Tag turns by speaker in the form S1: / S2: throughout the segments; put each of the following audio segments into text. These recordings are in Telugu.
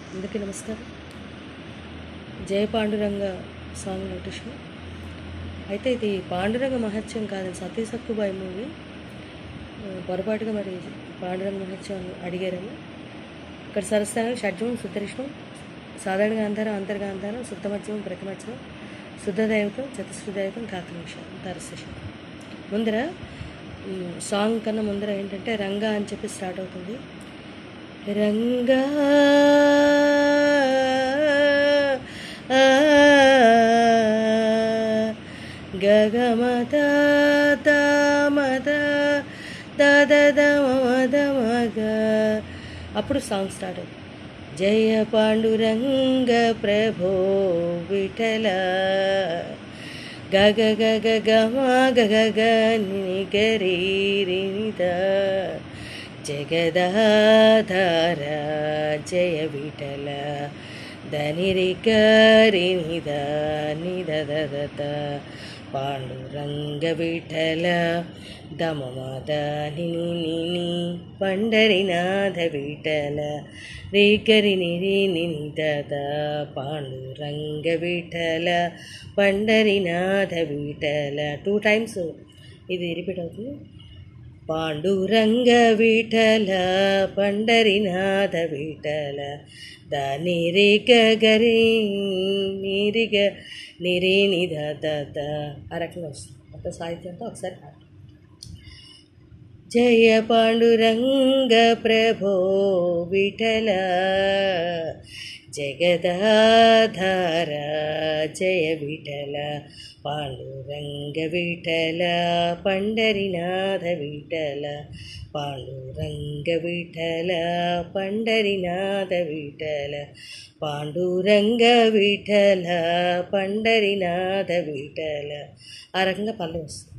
S1: అందరికీ నమస్కారం జయ పాండురంగ సాంగ్ నోటిషన్ అయితే ఇది పాండురంగ మహత్యం కాదు సతీ సక్కుబాయి మూవీ ఆ, పొరపాటుగా మరి పాండురంగ మహత్యం అడిగారేమో ఇక్కడ సరస్థానం షడ్జం సుత్తరిష్మం సాధారణ గాంధారం అంతర్గాంధారం శుద్ధమధ్యమం ప్రతిమధ్యమం శుద్ధ దైవతం చతుశ్రీ దైవతం కాకనిమిషం తరశేషం ముందర ఉమ్, సాంగ్ కన్నా ముందర ఏంటంటే రంగా అని చెప్పి స్టార్ట్ అవుతుంది రంగా గగమత మద దద మద మగ అప్పుడు సాంగ్ స్టార్ట్ అవుతుంది జయ పాండురంగ ప్రభో విఠల గగ గగ గమ గగ గ ని గరి రి ని ద జగదాధార జయ విఠల దని గరి నిద నిద దద పాండురంగ విఠల దమమద నిని నిని పండరినాథ విఠల రే గరి నిరి నిని దద పాండురంగ విఠల పండరినాథ విఠల టూ టైమ్స్ ఇది రిపీట్ అవుతుంది పాండురంగ విఠల పండరినాథ విఠల దాని రే గరి నిరిగ నిరి నిధ ద ఆ రకంగా వస్తుంది మొత్తం సాహిత్యంతో ఒకసారి పాడు. జయ పాండురంగ ప్రభో విఠల జగదాధార జయ విఠల పాండురంగ విఠల పండరినాథ విఠల పాండురంగ విఠల పండరినాథ విఠల పాండురంగ విఠల పండరినాథ విఠల ఆ రకంగా పల్లె వస్తుంది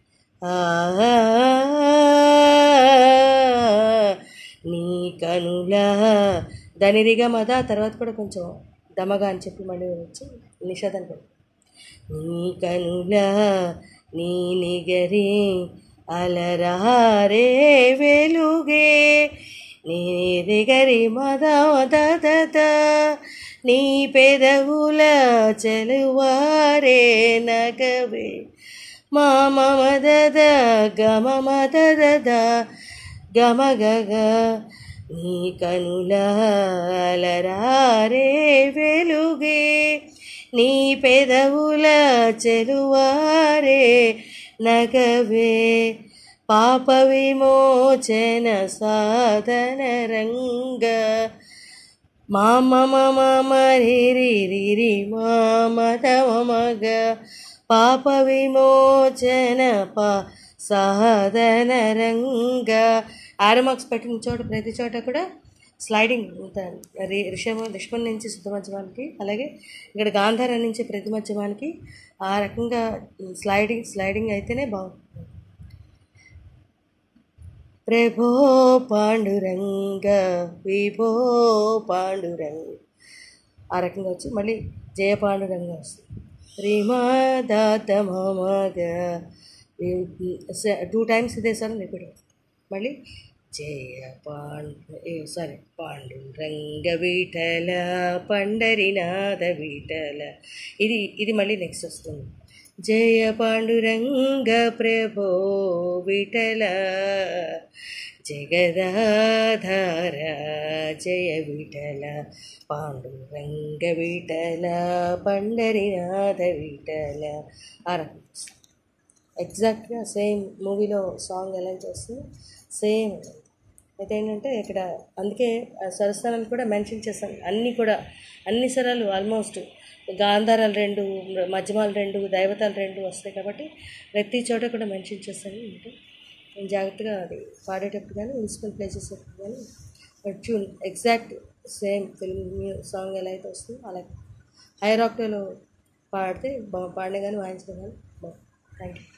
S1: నీ కనులా దానిదిగా మద తర్వాత కూడా కొంచెం దమగా అని చెప్పి మళ్ళీ వచ్చి నిషేధం కూడా నీ కనులా నీ నిగరి అలరారే వెలుగే నీ నిగరి మద మద నీ పెదవుల చెలువారే నగవే మామ మదద గమ మదద గమ గగ నీ కనులాలరారే వెలుగే నీ పెదవుల చెలువారే నగవే పాప విమోచన సాధన రంగ మామ మమ మరి రి రి రి మామ తమ మగ పాప విమోచన ప సాధన రంగ ఆరో మార్క్స్ పెట్టిన చోట ప్రతి చోట కూడా స్లైడింగ్ రిషభ రిషభం నుంచి శుద్ధ మధ్యమానికి అలాగే ఇక్కడ గాంధారం నుంచి ప్రతి మధ్యమానికి ఆ రకంగా స్లైడింగ్ స్లైడింగ్ అయితేనే బాగుంటుంది ప్రభో పాండురంగ విభో పాండురంగ ఆ రకంగా వచ్చి మళ్ళీ జయ పాండురంగ వస్తుంది రీమాదాత మమగ టూ టైమ్స్ ఇదే సార్ రిపీట్ అవుతుంది మళ్ళీ జయ పాండు సారీ పాండురంగ విఠల పండరినాథ విఠల ఇది ఇది మళ్ళీ నెక్స్ట్ వస్తుంది జయ పాండురంగ ప్రభో విఠల జగదాధార జయ విఠల పాండురంగ విఠల పండరినాథ విఠల ఆ రకం ఎగ్జాక్ట్గా సేమ్ మూవీలో సాంగ్ ఎలా చేస్తుంది సేమ్ అయితే ఏంటంటే ఇక్కడ అందుకే సరస్థానాలు కూడా మెన్షన్ చేస్తాను అన్నీ కూడా అన్ని స్వరాలు ఆల్మోస్ట్ గాంధారాలు రెండు మధ్యమాలు రెండు దైవతాలు రెండు వస్తాయి కాబట్టి ప్రతి చోట కూడా మెన్షన్ చేస్తాను అంటే నేను జాగ్రత్తగా అది పాడేటప్పుడు కానీ ఇన్స్ట్రుమెంట్ ప్లే చేసేటప్పుడు కానీ tune exact same film song ఎలా అయితే వస్తుందో అలా హైర్ ఆక్టేలో పాడితే బా పాడలే కానీ వాయించడం కానీ బాగుంది థ్యాంక్ యూ